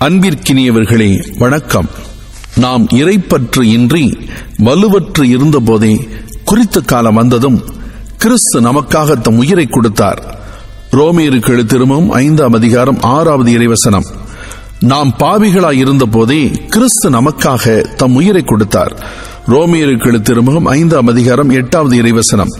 அன்பிற்கினியவர்களே வணக்கம் நாம் இறைப்பற்று இன்றி வலுவற்று இருந்தபோதே குறித்த காலம் வந்ததும் கிறிஸ்து நமக்காக தம் உயிரை கொடுத்தார் ரோமியருக்கு திரும்பவும் ஐந்தாம் அதிகாரம் ஆறாவது இறைவசனம் நாம் பாவிகளாய் இருந்தபோதே கிறிஸ்து நமக்காக தம் உயிரை கொடுத்தார் ரோமியருக்கு திரும்பவும் ஐந்தாம் அதிகாரம் எட்டாவது இறைவசனம்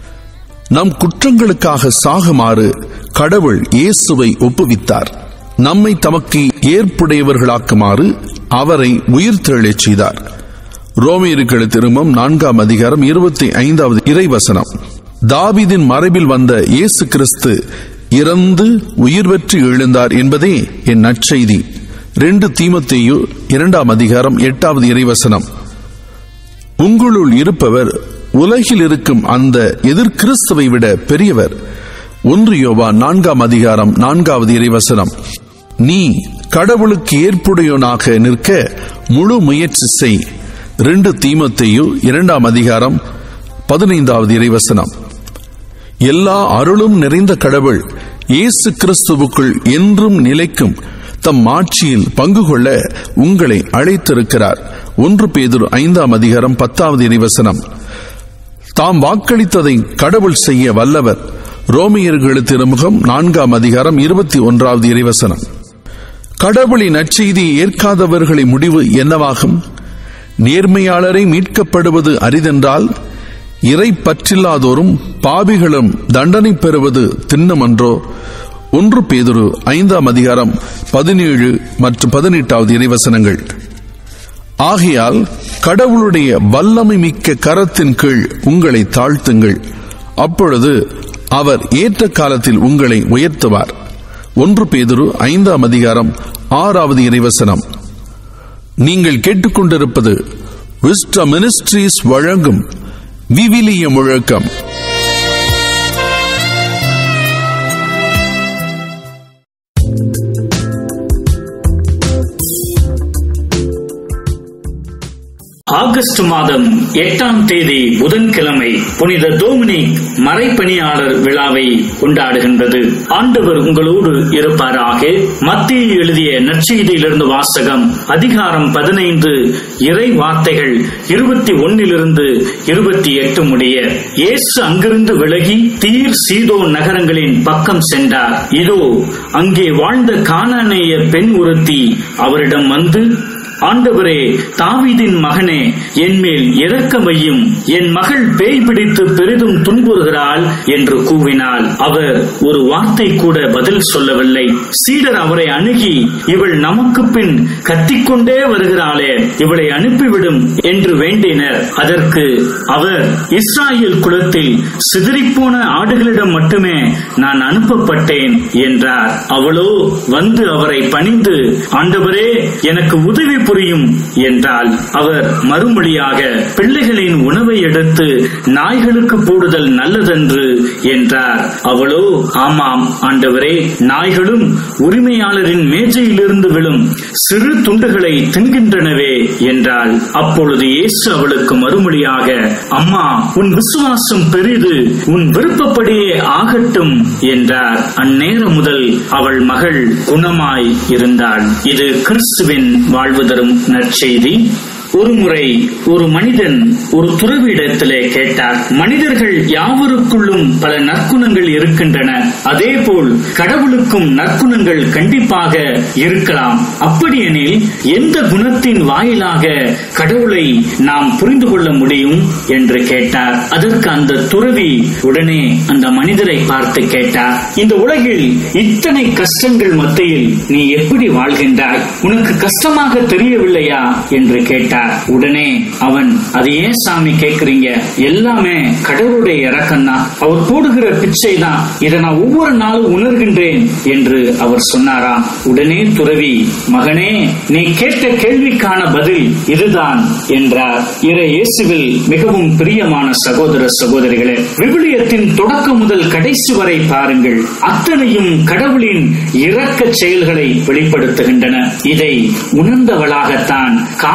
நம் குற்றங்களுக்காக சாகுமாறு கடவுள் இயேசுவை ஒப்புவித்தார் நம்மை தமக்கு ஏற்புடையவர்களாக்குமாறு அவரை உயிர்த்தெழச் செய்தார் ரோமியர்கள் திரும்பம் நான்காம் அதிகாரம் இருபத்தி ஐந்தாவது இறைவசனம் தாவிதின் மறைவில் வந்த இயேசு கிறிஸ்து இறந்து உயிர் பெற்று எழுந்தார் என்பதே என் நற்செய்தி ரெண்டு தீமத்தேயு இரண்டாம் அதிகாரம் எட்டாவது இறைவசனம் உங்களுள் இருப்பவர் உலகில் இருக்கும் அந்த எதிர்கிறிஸ்துவை விட பெரியவர் ஒன்று யோவா நான்காம் அதிகாரம் நான்காவது இறைவசனம் நீ கடவுளுக்கு ஏற்புடையவனாக நிற்க முழு முயற்சி செய் ரெண்டு தீமத்தையு இரண்டாம் அதிகாரம் பதினைந்தாவது இறைவசனம் எல்லா அருளும் நிறைந்த கடவுள் இயேசு கிறிஸ்துவுக்குள் என்றும் நிலைக்கும் தம் ஆட்சியில் பங்கு கொள்ள உங்களை அழைத்திருக்கிறார் ஒன்று பேதுரு ஐந்தாம் அதிகாரம் பத்தாவது இறைவசனம் தாம் வாக்களித்ததை கடவுள் செய்ய வல்லவர் ரோமியர்களு திருமுகம் நான்காம் அதிகாரம் இருபத்தி ஒன்றாவது இறைவசனம் கடவுளின் நற்செய்தியை ஏற்காதவர்களை முடிவு என்னவாகும் நேர்மையாளரை மீட்கப்படுவது அரிதென்றால் இறை பற்றில்லாதோரும் பாவிகளும் தண்டனை பெறுவது திண்ணமன்றோ ஒன்று பேதுரு ஐந்தாம் அதிகாரம் பதினேழு மற்றும் பதினெட்டாவது இறைவசனங்கள் ஆகையால் கடவுளுடைய வல்லமை மிக்க கரத்தின் கீழ் உங்களை தாழ்த்துங்கள் அப்பொழுது அவர் ஏற்ற காலத்தில் உங்களை உயர்த்துவார் ஒன்று பேதுரு ஐந்தாம் அதிகாரம் ஆறாவது இறைவசனம் நீங்கள் கேட்டுக்கொண்டிருப்பது விஸ்ட மினிஸ்ட்ரீஸ் வழங்கும் விவிலிய முழக்கம் ஆகஸ்ட் மாதம் எட்டாம் தேதி புதன்கிழமை புனித டோமினிக் மறைப்பணியாளர் விழாவை கொண்டாடுகின்றது ஆண்டவர் உங்களோடு இருப்பாராக மத்திய எழுதிய நற்செய்தியிலிருந்து வாசகம் அதிகாரம் பதினைந்து இறை வார்த்தைகள் இருபத்தி ஒன்னிலிருந்து இருபத்தி எட்டு முடிய இயேசு அங்கிருந்து விலகி தீர் சீதோ நகரங்களின் பக்கம் சென்றார் இதோ அங்கே வாழ்ந்த கானானேய பெண் ஒருத்தி அவரிடம் வந்து ஆண்டவரே தாவீதின் மகனே என் மேல் இரக்கமையும் என் மகள் பேய் பிடித்து பெரிதும் துன்புறுகிறாள் என்று கூவினாள் அவர் ஒரு வார்த்தை கூட பதில் சொல்லவில்லை சீடர் அவரை அணுகி இவள் நமக்கு பின் கத்திக்கொண்டே வருகிறாளே இவளை அனுப்பிவிடும் என்று வேண்டினர் அதற்கு அவர் இஸ்ராயேல் குலத்தில் சிதறிப்போன ஆடுகளிடம் மட்டுமே நான் அனுப்பப்பட்டேன் என்றார் அவளோ வந்து அவரை பணிந்து ஆண்டவரே எனக்கு உதவி புரியும் என்றால் அவர் மறுமொழியாக பிள்ளைகளின் உணவை எடுத்து நாய்களுக்கு போடுதல் நல்லதென்று என்றார் அவளோ ஆமாம் ஆண்டவரே நாய்களும் உரிமையாளரின் மேஜையிலிருந்து விழும் சிறு துண்டுகளை தின்கின்றனவே என்றால் அப்பொழுது இயேசு அவளுக்கு மறுமொழியாக அம்மா உன் விசுவாசம் பெரிது உன் விருப்பப்படியே ஆகட்டும் என்றார் அந்நேரம் முதல் அவள் மகள் குணமாய் இருந்தாள் இது கிறிஸ்துவின் வாழ்வு தரும் நற்செய்தி ஒருமுறை ஒரு மனிதன் ஒரு துறவியிடத்திலே கேட்டார் மனிதர்கள் யாவருக்குள்ளும் பல நற்குணங்கள் இருக்கின்றன அதேபோல் கடவுளுக்கும் நற்குணங்கள் கண்டிப்பாக இருக்கலாம் அப்படியெனில் எந்த குணத்தின் வாயிலாக கடவுளை நாம் புரிந்து கொள்ள முடியும் என்று கேட்டார் அதற்கு அந்த துறவி உடனே அந்த மனிதரை பார்த்து கேட்டார் இந்த உலகில் இத்தனை கஷ்டங்கள் மத்தியில் நீ எப்படி வாழ்கின்றாய் உனக்கு கஷ்டமாக தெரியவில்லையா என்று கேட்டார் உடனே அவன் அது ஏன் சாமி கேக்குறீங்க எல்லாமே கடவுளுடைய இறக்கம் தான் அவர் போடுகிற பிச்சை தான் இதை நான் ஒவ்வொரு நாளும் உணர்கின்றேன் என்று அவர் சொன்னாராம் உடனே துறவி மகனே நீ கேட்ட கேள்விக்கான பதில் இதுதான் என்றார் இறை இயேசுவில் மிகவும் பிரியமான சகோதர சகோதரிகளே விவிலியத்தின் தொடக்கம் முதல் கடைசி வரை பாருங்கள் அத்தனையும் கடவுளின் இரக்க செயல்களை வெளிப்படுத்துகின்றன இதை உணர்ந்தவளாகத்தான் காணானேய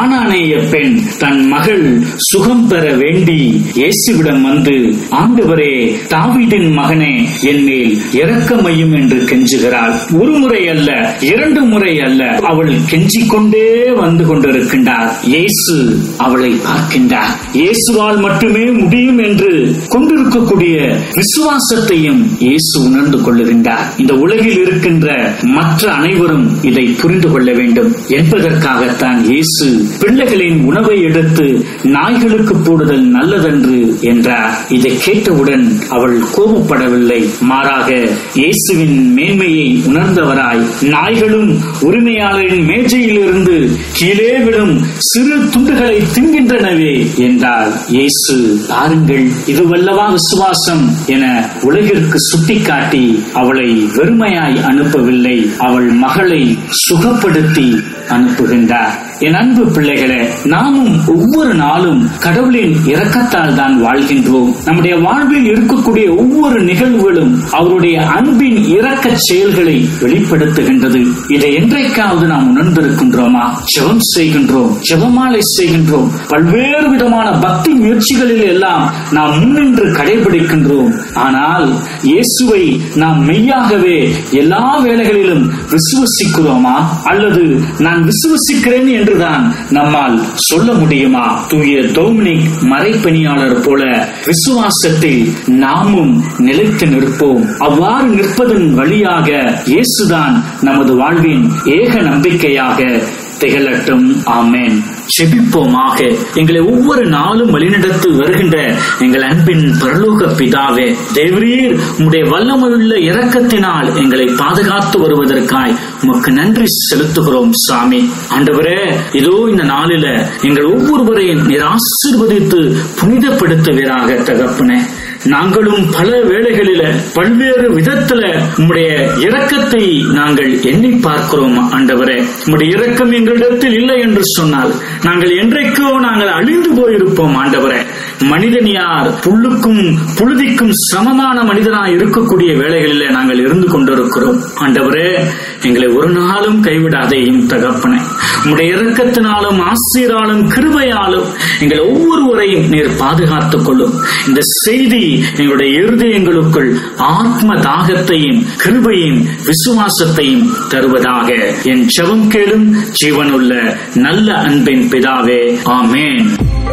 சமாரிய பெண் தன் மகள் சுகம் பெற வேண்டி இயேசுவிடம் வந்து ஆண்டவரே தாவீதின் மகனே என் மேல் இரக்கமையும் என்று கெஞ்சுகிறாள் ஒரு முறை அல்ல இரண்டு முறை அல்ல அவள் கெஞ்சிக் கொண்டே வந்து கொண்டிருக்கின்றார் இயேசு அவளை பார்க்கின்றார் இயேசுவால் மட்டுமே முடியும் என்று கொண்டிருக்கக்கூடிய விசுவாசத்தையும் இயேசு உணர்ந்து கொள்ளுகின்றார் இந்த உலகில் இருக்கின்ற மற்ற அனைவரும் இதை புரிந்து கொள்ள வேண்டும் என்பதற்காகத்தான் இயேசு பிள்ளைகளின் உணவை எடுத்து நாய்களுக்கு போடுதல் நல்லதென்று என்றார் இதை கேட்டவுடன் அவள் கோபப்படவில்லை மாறாக இயேசுவின் மேன்மையை உணர்ந்தவராய் நாய்களும் உரிமையாளரின் மேஜையிலிருந்து கீழே விடும் சிறு துண்டுகளை தின்கின்றனவே என்றார் இயேசு பாருங்கள் இதுவல்லவா விசுவாசம் என உலகிற்கு சுட்டிக்காட்டி அவளை வெறுமையாய் அனுப்பவில்லை அவள் மகளை சுகப்படுத்தி அனுப்புகின்றார் என் அன்பு பிள்ளைகளே நாமும் ஒவ்வொரு நாளும் கடவுளின் இரக்கத்தால் தான் வாழ்கின்றோம் நம்முடைய வாழ்வில் இருக்கக்கூடிய ஒவ்வொரு நிகழ்வுகளும் அவருடைய அன்பின் இரக்க செயல்களை வெளிப்படுத்துகின்றது இதை என்றைக்காவது நாம் உணர்ந்திருக்கின்றோமா ஜெபம் செய்கின்றோம் ஜெபமாலை செய்கின்றோம் பல்வேறு விதமான பக்தி முயற்சிகளில் எல்லாம் நாம் முன்னின்று கடைபிடிக்கின்றோம் ஆனால் இயேசுவை நாம் மெய்யாகவே எல்லா வேளைகளிலும் விசுவசிக்கிறோமா அல்லது நான் விசுவசிக்கிறேன் என்றுதான் நம்மால் சொல்ல முடியுமா தூய டொமினிக் மறைப்பணியாளர் போல விசுவாசத்தில் நாமும் நிலைத்து நிற்போம் அவ்வாறு நிற்பதன் வழியாக இயேசுதான் நமது வாழ்வின் ஏக நம்பிக்கையாக திகழட்டும் ஆமேன் செபிப்போமாக எங்களை ஒவ்வொரு நாளும் வழிநடத்தி வருகின்ற எங்கள் அன்பின் பரலோக பிதாவே தேவரீர் உம்முடைய வல்லமையுள்ள இரக்கத்தினால் எங்களை பாதுகாத்து வருவதற்காய் உமக்கு நன்றி செலுத்துகிறோம் சாமி ஆண்டவரே இதோ இந்த நாளில எங்கள் ஒவ்வொருவரையும் நீர் ஆசீர்வதித்து புனிதப்படுத்துவீராக தகப்பனே நாங்களும் பல வேளைகளில பல்வேறு விதத்துல உம்முடைய இரக்கத்தை நாங்கள் எண்ணி பார்க்கிறோம் ஆண்டவரே உம்முடைய இரக்கம் எங்களிடத்தில் இல்லை என்று சொன்னால் நாங்கள் என்றைக்கோ நாங்கள் அழிந்து போயிருப்போம் ஆண்டவரே மனிதன் யார் புல்லுக்கும் புழுதிக்கும் சமமான மனிதனாய் இருக்கக்கூடிய வேளைகளில நாங்கள் இருந்து கொண்டிருக்கிறோம் ஆண்டவரே எங்களை ஒரு நாளும் கைவிடாதேயும் தகப்பனே உம்முடைய இரக்கத்தினாலும் ஆசிரியராலும் கிருபையாலும் எங்களை ஒவ்வொருவரையும் நீர் பாதுகாத்துக் கொள்ளும் இந்த செய்தி எங்களுடைய இருதயங்களுக்குள் ஆத்ம தாகத்தையும் கிருபையும் விசுவாசத்தையும் தருவதாக என் செவம் கேளும் ஜீவனுள்ள நல்ல அன்பின் பிதாவே ஆமேன்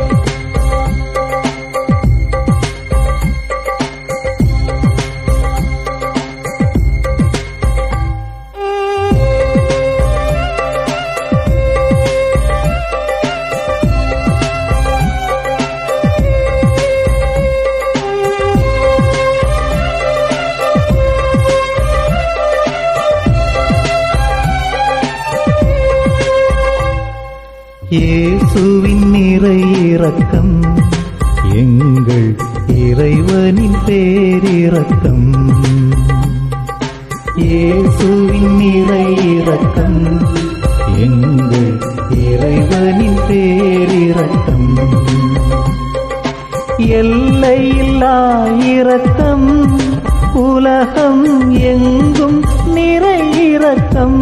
இயேசுவின் நிறை இரக்கம் எங்கள் இறைவனின் பேரிரக்கம் இயேசுவின் நிறை இரக்கம் எங்கள் இறைவனின் பேரிரக்கம் எல்லையில்லா இரக்கம் உலகம் எங்கும் நிறை இரக்கம்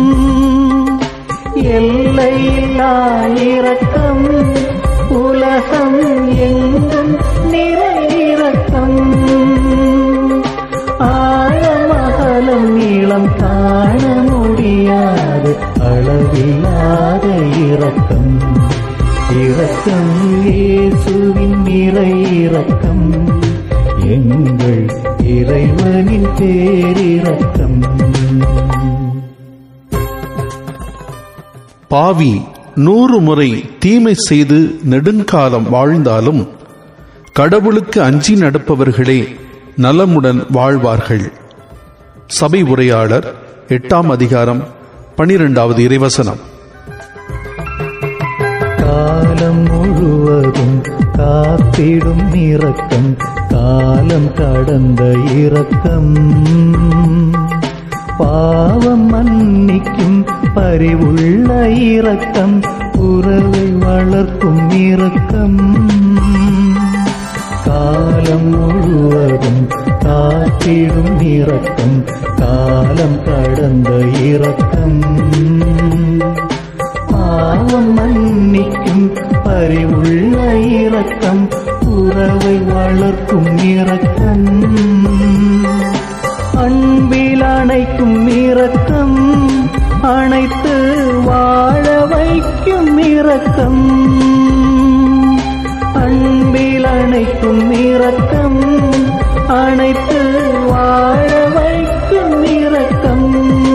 எல்லையில்லா இரக்கம் உலகம் எங்கும் நிறை இரக்கம் ஆழமகலம் நீளம் காண முடியாது அளவில்லாத இரக்கம் இரக்கம் இயேசுவின் நிறை இரக்கம் எங்கள் இறைவனின் பேரிரக்கம் பாவி நூறு முறை தீமை செய்து நெடுங்காலம் வாழ்ந்தாலும் கடவுளுக்கு அஞ்சி நடப்பவர்களே நலமுடன் வாழ்வார்கள் சபை உரையாளர் எட்டாம் அதிகாரம் பனிரெண்டாவது இறைவசனம் காலம் முழுவதும் காத்திடும் இரக்கம் காலம் கடந்த இரக்கம் பாவம் மன்னிக்கும் பரிவுள்ள இரக்கம் உறவை வளர்க்கும் இரக்கம் காலம் முழுவதும் காத்திடும் இரக்கம் காலம் கடந்த இரக்கம் பாவம் மன்னிக்கும் பரிவுள்ள இரக்கம் உறவை வளர்க்கும் இரக்கம் அன்பில் அணைக்கும் இரக்கம் அணைத்து வாழ வைக்கும் இரக்கம் அன்பில் அணைக்கும் இரக்கம் அணைத்து வாழ வைக்கும் இரக்கம்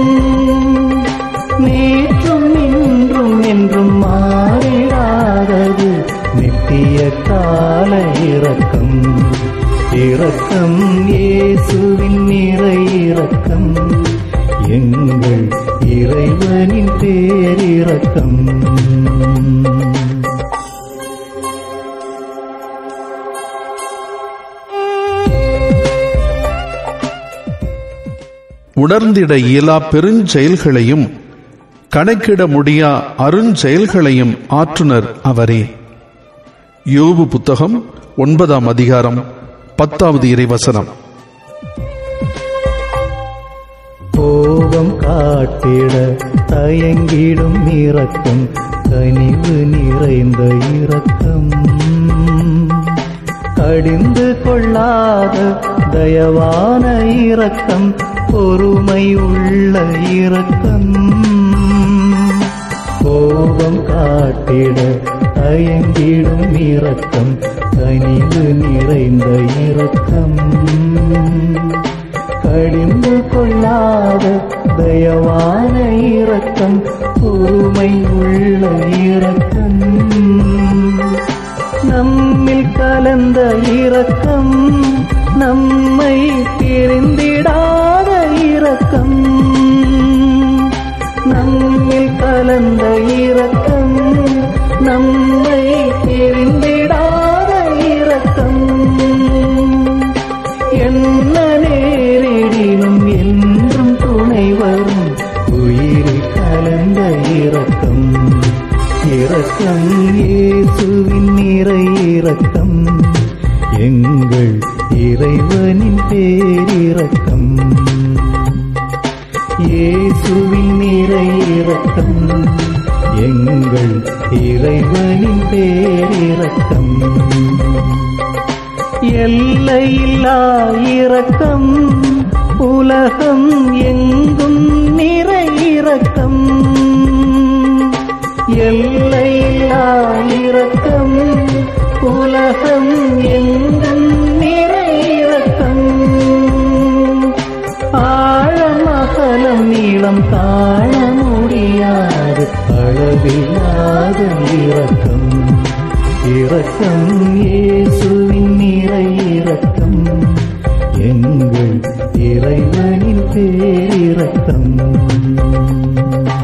நேற்றும் இன்றும் என்றும் மாறிடாதது நித்திய கால இரக்கம் இரக்கம் இயேசுவின் நிறை இரக்கம் எங்கள் இறைவனின் பேரிரக்கம் உணர்ந்திட இயலா பெருஞ்செயல்களையும் கணக்கிட முடியா அருஞ்செயல்களையும் ஆற்றுனர் அவரே யோபு புத்தகம் ஒன்பதாம் அதிகாரம் பத்தாவது இறைவசனம் கோபம் காட்டிட தயங்கிடும் இரக்கம் கனிவு நிறைந்த இரக்கம் கடிந்து கொள்ளாத தயவான இரக்கம் பொறுமை உள்ள இரக்கம் கோபம் காட்டிட தயங்கிடும் இரக்கம் கனிவு நிறைந்த இரக்கம் கடிந்து கொள்ளாத தயவான இரக்கம் பொறுமை உள்ள இரக்கம் நம்மில் கலந்த இரக்கம் நம்மை பிரிந்திடாத இரக்கம் நம்மில் கலந்த இரக்கம் நம்மை பிரிந்திடாத இரக்கம் என்ன நேரிடினும் என்றும் துணை வரும் உயிரில் கலந்த இரக்கம் இரக்கம் இயேசுவின் நிறை இரக்கம் எங்கள் இறைவனின் பேரிரக்கம் இயேசுவின் நிறை இரக்கம் எங்கள் இறைவனின் பேரிரக்கம் எல்லையில்லா இரக்கம் உலகம் எங்கும் நிறை இரக்கம் எல்லையில்லா இரக்கம் உலகம் எங்கும் நிறை இரக்கம் ஆழம் அகலம் நீளம் காண முடியாது அளவில்லாத இரக்கம் இரக்கம் இயேசுவின் நிறை இரக்கம் எங்கள் இறைவனின் பேரிரக்கம்